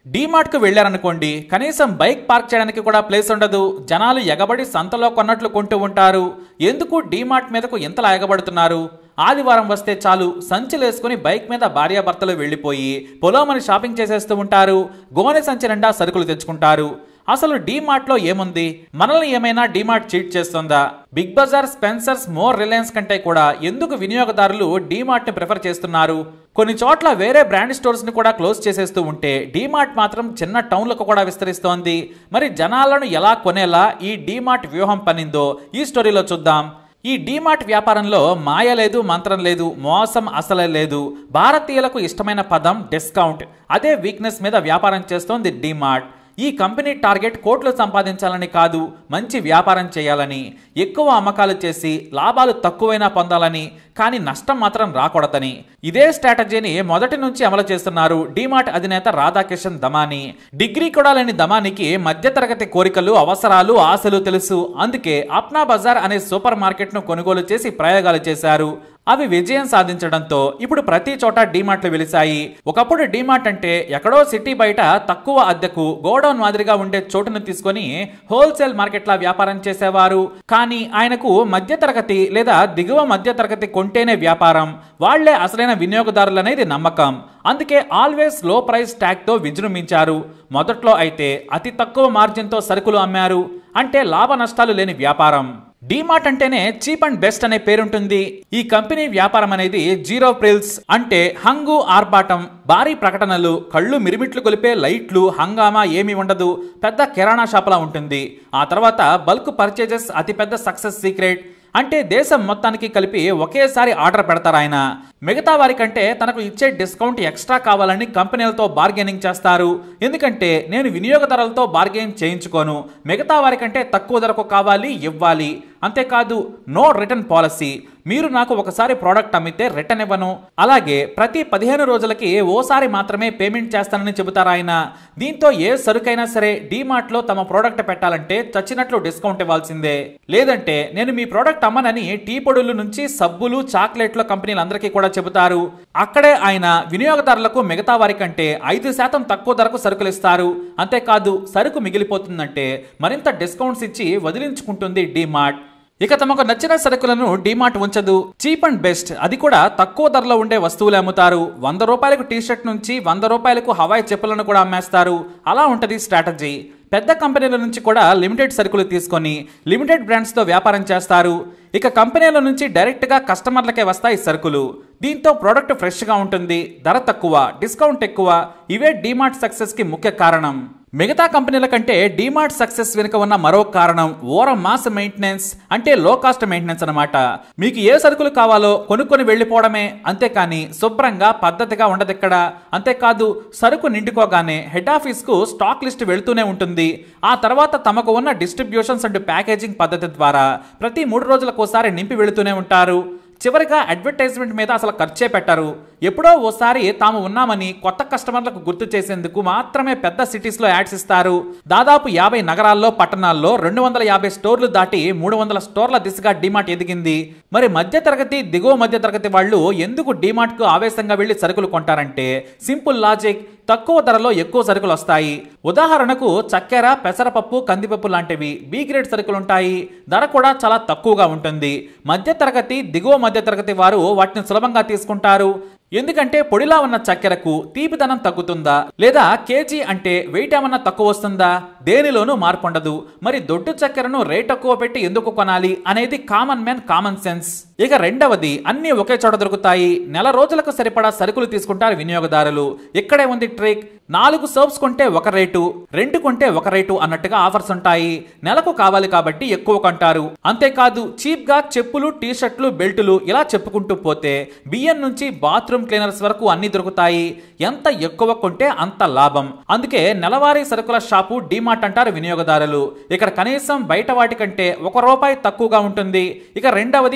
డీమార్ట్ కు వెళ్ళారనుకోండి కనీసం బైక్ పార్క్ చేయడానికి కూడా ప్లేస్ ఉండదు జనాలు ఎగబడి సంతలో కొన్నట్లు కొంటూ ఉంటారు ఎందుకు డీమార్ట్ మీదకు ఇంతలా ఎగబడుతున్నారు ఆదివారం వస్తే చాలు సంచులేసుకుని బైక్ మీద భార్యాభర్తలు వెళ్ళిపోయి పొలోమని షాపింగ్ చేసేస్తూ ఉంటారు గోనె సంచి నిండా సరుకులు తెచ్చుకుంటారు అసలు డీమార్ట్లో ఏముంది మనల్ని ఏమైనా డీమార్ట్ చీట్ చేస్తుందా Big Bazaar Spencer's More Reliance కంటే కూడా ఎందుకు వినియోగదారులు డీమార్ట్ ని ప్రిఫర్ చేస్తున్నారు కొన్ని చోట్ల వేరే బ్రాండ్ స్టోర్స్ ని కూడా క్లోజ్ చేసేస్తూ ఉంటే డీమార్ట్ మాత్రం చిన్న టౌన్లకు కూడా విస్తరిస్తోంది మరి జనాలను ఎలా కొనేలా ఈ డీమార్ట్ వ్యూహం పనిందో ఈ స్టోరీలో చూద్దాం ఈ డీమార్ట్ వ్యాపారంలో మాయ లేదు మంత్రం లేదు మోసం అసలే లేదు భారతీయులకు ఇష్టమైన పదం డిస్కౌంట్ అదే వీక్నెస్ మీద వ్యాపారం చేస్తోంది డీమార్ట్ ఈ కంపెనీ టార్గెట్ కోట్లు సంపాదించాలని కాదు మంచి వ్యాపారం చేయాలని ఎక్కువ అమ్మకాలు చేసి లాభాలు తక్కువైనా పొందాలని కానీ నష్టం మాత్రం రాకూడదని ఇదే స్ట్రాటజీని మొదటి నుంచి అమలు చేస్తున్నారు డీమార్ట్ అధినేత రాధాకిషన్ దమాని డిగ్రీ కూడా లేని దమానికి మధ్యతరగతి కోరికలు అవసరాలు ఆశలు తెలుసు అందుకే అప్నా బజార్ అనే సూపర్ మార్కెట్ను కొనుగోలు చేసి ప్రయోగాలు చేశారు అవి విజయం సాధించడంతో ఇప్పుడు ప్రతి చోట డీమార్ట్లు వెలిశాయి ఒకప్పుడు డీమార్ట్ అంటే ఎక్కడో సిటీ బయట తక్కువ అద్దెకు గోడౌన్ మాదిరిగా ఉండే చోటును తీసుకొని హోల్సేల్ మార్కెట్లా వ్యాపారం చేసేవారు కానీ ఆయనకు మధ్యతరగతి లేదా దిగువ మధ్యతరగతి కొంటేనే వ్యాపారం వాళ్లే అసలైన వినియోగదారులనేది నమ్మకం అందుకే ఆల్వేస్ లో ప్రైస్ ట్యాగ్ తో విజృంభించారు మొదట్లో అయితే అతి తక్కువ మార్జిన్తో సరుకులు అమ్మారు అంటే లాభ నష్టాలు లేని వ్యాపారం డీమార్ట్ అంటేనే చీప్ అండ్ బెస్ట్ అనే పేరుంటుంది ఈ కంపెనీ వ్యాపారం అనేది జీరో ప్రిల్స్ అంటే హంగు ఆర్భాటం భారీ ప్రకటనలు కళ్ళు మిరిమిట్లు కొలిపే లైట్లు హంగామా ఏమీ ఉండదు పెద్ద కిరాణా షాపులా ఉంటుంది ఆ తర్వాత బల్క్ పర్చేజెస్ అతిపెద్ద సక్సెస్ సీక్రెట్ అంటే దేశం మొత్తానికి కలిపి ఒకేసారి ఆర్డర్ పెడతారు ఆయన మిగతా వారికంటే తనకు ఇచ్చే డిస్కౌంట్ ఎక్స్ట్రా కావాలని కంపెనీలతో బార్గెనింగ్ చేస్తారు ఎందుకంటే నేను వినియోగదారులతో బార్గెన్ చేయించుకోను మిగతా వారికంటే తక్కువ ధరకు కావాలి ఇవ్వాలి అంతేకాదు నో రిటర్న్ పాలసీ మీరు నాకు ఒకసారి ప్రోడక్ట్ అమ్మితే రిటర్న్ ఇవ్వను అలాగే ప్రతి పదిహేను రోజులకి ఓసారి మాత్రమే పేమెంట్ చేస్తానని చెబుతారు ఆయన దీంతో ఏ సరుకైనా సరే డీమార్ట్లో తమ ప్రోడక్ట్ పెట్టాలంటే చచ్చినట్లు డిస్కౌంట్ ఇవ్వాల్సిందే లేదంటే నేను మీ ప్రోడక్ట్ అమ్మనని టీ పొడుల నుంచి సబ్బులు చాక్లెట్ల కంపెనీలందరికీ కూడా చెబుతారు అక్కడే ఆయన వినియోగదారులకు మిగతా వారి కంటే ఐదు శాతం తక్కువ ధరకు సరుకులు ఇస్తారు అంతేకాదు సరుకు మిగిలిపోతుందంటే మరింత డిస్కౌంట్స్ ఇచ్చి వదిలించుకుంటుంది డీమార్ట్ ఇక తమకు నచ్చిన సరుకులను డీమార్ట్ ఉంచదు చీప్ అండ్ బెస్ట్ అది కూడా తక్కువ ధరలో ఉండే వస్తువులు అమ్ముతారు వంద రూపాయలకు టీ షర్ట్ నుంచి వంద రూపాయలకు హవాయి చెప్పులను కూడా అమ్మేస్తారు అలా ఉంటది స్ట్రాటజీ పెద్ద కంపెనీల నుంచి కూడా లిమిటెడ్ సరుకులు తీసుకొని లిమిటెడ్ బ్రాండ్స్తో వ్యాపారం చేస్తారు ఇక కంపెనీల నుంచి డైరెక్ట్గా కస్టమర్లకే వస్తాయి సరుకులు దీంతో ప్రోడక్ట్ ఫ్రెష్గా ఉంటుంది ధర తక్కువ డిస్కౌంట్ ఎక్కువ ఇవే డీమార్ట్ సక్సెస్కి ముఖ్య కారణం మిగతా కంపెనీల కంటే డీమార్ట్ సక్సెస్ వెనుక ఉన్న మరో కారణం ఓర మాస్ మెయింటెనెన్స్ అంటే లో కాస్ట్ మెయింటెనెన్స్ అనమాట మీకు ఏ సరుకులు కావాలో కొనుక్కొని వెళ్ళిపోవడమే అంతేకాని శుభ్రంగా పద్ధతిగా ఉండదు ఇక్కడ అంతేకాదు సరుకు నిండుకోగానే హెడ్ ఆఫీస్ కు స్టాక్ లిస్ట్ వెళ్తూనే ఉంటుంది ఆ తర్వాత తమకు ఉన్న డిస్ట్రిబ్యూషన్స్ అండ్ ప్యాకేజింగ్ పద్ధతి ద్వారా ప్రతి మూడు రోజులకోసారి నింపి వెళుతూనే ఉంటారు చివరిగా అడ్వర్టైజ్మెంట్ మీద అసలు ఖర్చే పెట్టరు ఎప్పుడో ఓసారి తాము ఉన్నామని కొత్త కస్టమర్లకు గుర్తు చేసేందుకు మాత్రమే పెద్ద సిటీస్లో యాడ్స్ ఇస్తారు దాదాపు యాభై నగరాల్లో పట్టణాల్లో రెండు వందల యాభై స్టోర్లు దాటి మూడు వందల స్టోర్ల దిశగా డిమార్ట్ ఎదిగింది మరి మధ్య తరగతి దిగువ మధ్య తరగతి వాళ్ళు ఎందుకు డిమార్ట్ కు ఆవేశంగా వెళ్లి సరుకులు కొంటారంటే సింపుల్ లాజిక్ తక్కువ ధరలో ఎక్కువ సరుకులు వస్తాయి ఉదాహరణకు చక్కెర పెసరపప్పు కందిపప్పు లాంటివి బి గ్రేడ్ సరుకులు ఉంటాయి ధర కూడా చాలా తక్కువగా ఉంటుంది మధ్య తరగతి దిగువ మధ్య తరగతి వారు వాటిని సులభంగా తీసుకుంటారు ఎందుకంటే పొడిలా ఉన్న చక్కెరకు తీపిదనం తగ్గుతుందా లేదా కేజీ అంటే వెయిట్ ఏమన్నా తక్కువ వస్తుందా దేనిలోనూ మార్పు ఉండదు మరి దొడ్డు చక్కెరను రేట్ తక్కువ పెట్టి ఎందుకు కొనాలి అనేది కామన్ మ్యాన్ కామన్ సెన్స్ ఇక రెండవది అన్ని ఒకే చోట దొరుకుతాయి నెల రోజులకు సరిపడా సరుకులు తీసుకుంటారు వినియోగదారులు ఇక్కడే ఉంది ట్రిక్ నాలుగు సర్వ్స్ కొంటే ఒక రేటు రెండు కొంటే ఒక రేటు అన్నట్టుగా ఆఫర్స్ ఉంటాయి నెలకు కావాలి కాబట్టి ఎక్కువ కొంటారు అంతేకాదు చీప్ గా చెప్పులు టీ షర్ట్లు బెల్టులు ఇలా చెప్పుకుంటూ పోతే బియ్యం నుంచి బాత్రూమ్ క్లీనర్స్ వరకు అన్ని దొరుకుతాయి ఎంత ఎక్కువ కొంటే అంత లాభం అందుకే నెలవారీ సరుకుల షాపు డీమార్ట్ అంటారు వినియోగదారులు ఇక్కడ కనీసం బయట వాటి కంటే ఒక రూపాయి తక్కువగా ఉంటుంది ఇక రెండవది చీప్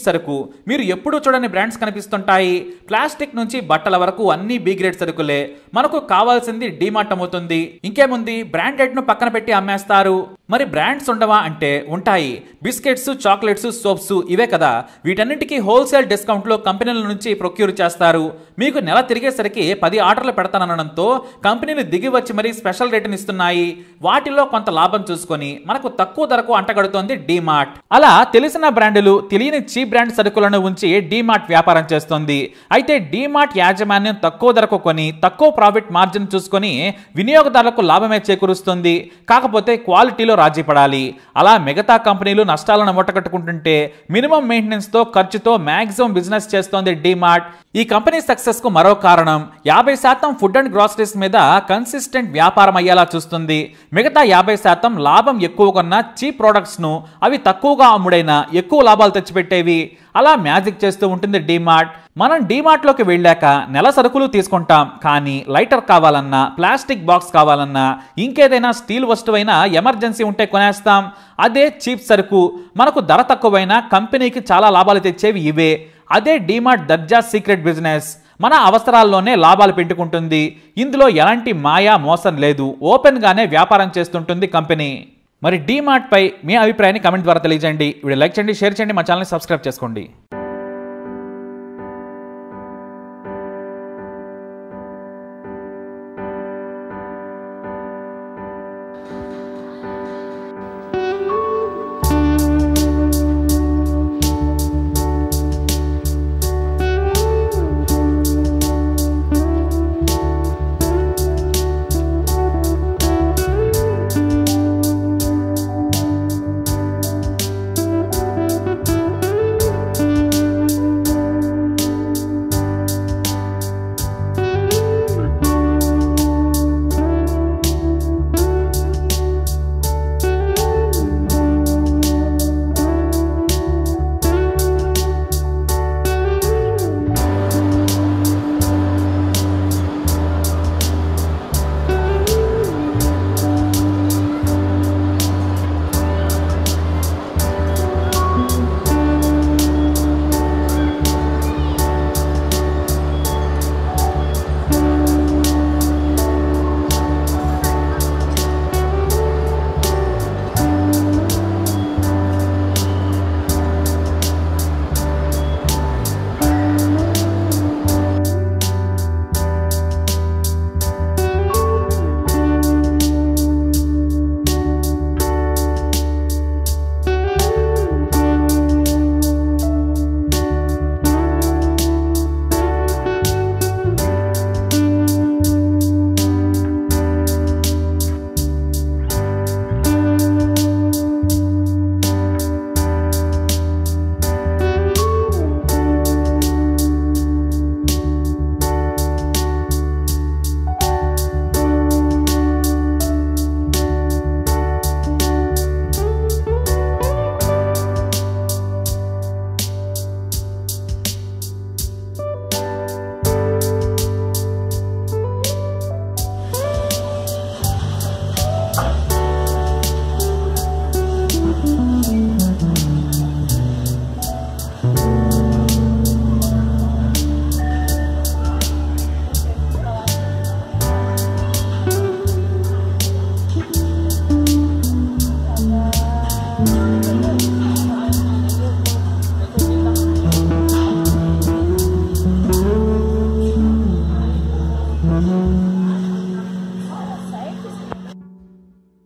సరుకు మీరు ఎప్పుడూ చూడని బ్రాండ్స్ కనిపిస్తుంటాయి ప్లాస్టిక్ నుంచి బట్టల వరకు అన్ని బి గ్రేడ్ సరుకులే మనకు కావాల్సింది డీమార్ట్ అమ్ముతుంది ఇంకేముంది బ్రాండెడ్ ను పక్కన పెట్టి అమ్మేస్తారు మరి బ్రాండ్స్ ఉండవా అంటే ఉంటాయి బిస్కెట్స్ చాక్లెట్స్ సోప్స్ ఇవే కదా వీటన్నిటికీ హోల్సేల్ డిస్కౌంట్ లో కంపెనీల నుంచి ప్రొక్యూర్ చేస్తారు మీకు నెల తిరిగేసరికి పది ఆర్డర్లు పెడతానడంతో కంపెనీలు దిగి వచ్చి మరీ స్పెషల్ రేటుని ఇస్తున్నాయి వాటిలో కొంత లాభం చూసుకొని మనకు తక్కువ ధరకు అంటగడుతోంది డీమార్ట్ అలా తెలిసిన బ్రాండులు తెలియని చీప్ బ్రాండ్ సరుకులను ఉంచి డీమార్ట్ వ్యాపారం చేస్తోంది అయితే డీమార్ట్ యాజమాన్యం తక్కువ ధరకు కొని తక్కువ ప్రాఫిట్ మార్జిన్ చూసుకొని వినియోగదారులకు లాభమే చేకూరుస్తుంది కాకపోతే క్వాలిటీలో రాజీ పడాలి అలా మిగతా కంపెనీలు నష్టాలను మూటకట్టుకుంటుంటే మినిమం మెయింటెనెన్స్ తో ఖర్చుతో మాక్సిమం బిజినెస్ చేస్తోంది డీమార్ట్ ఈ కంపెనీ సక్సెస్ కు మరో కారణం యాభై శాతం ఫుడ్ అండ్ గ్రాసరీస్ మీద కన్సిస్టెంట్ వ్యాపారం అయ్యేలా చూస్తుంది మిగతా యాభై శాతం లాభం ఎక్కువ కొన్న చీప్ ప్రొడక్ట్స్ ను అవి తక్కువగా అమ్ముడైనా ఎక్కువ లాభాలు తెచ్చిపెట్టేవి అలా మ్యాజిక్ చేస్తూ ఉంటుంది డీమార్ట్ మనం డీమార్ట్ లోకి వెళ్ళాక నెల సరుకులు తీసుకుంటాం కానీ లైటర్ కావాలన్నా ప్లాస్టిక్ బాక్స్ కావాలన్నా ఇంకేదైనా స్టీల్ వస్తువైనా ఎమర్జెన్సీ ఉంటే కొనేస్తాం అదే చీప్ సరుకు మనకు ధర తక్కువైనా కంపెనీకి చాలా లాభాలు తెచ్చేవి ఇవే అదే డీమార్ట్ దర్జా సీక్రెట్ బిజినెస్ మన అవసరాల్లోనే లాభాలు పెట్టుకుంటుంది ఇందులో ఎలాంటి మాయా మోసం లేదు ఓపెన్గానే వ్యాపారం చేస్తుంటుంది కంపెనీ మరి డీమార్ట్ పై మీ అభిప్రాయాన్ని కమెంట్ ద్వారా తెలియజేయండి వీడియో లైక్ చేయండి షేర్ చేయండి మా ఛానల్ని సబ్స్క్రైబ్ చేసుకోండి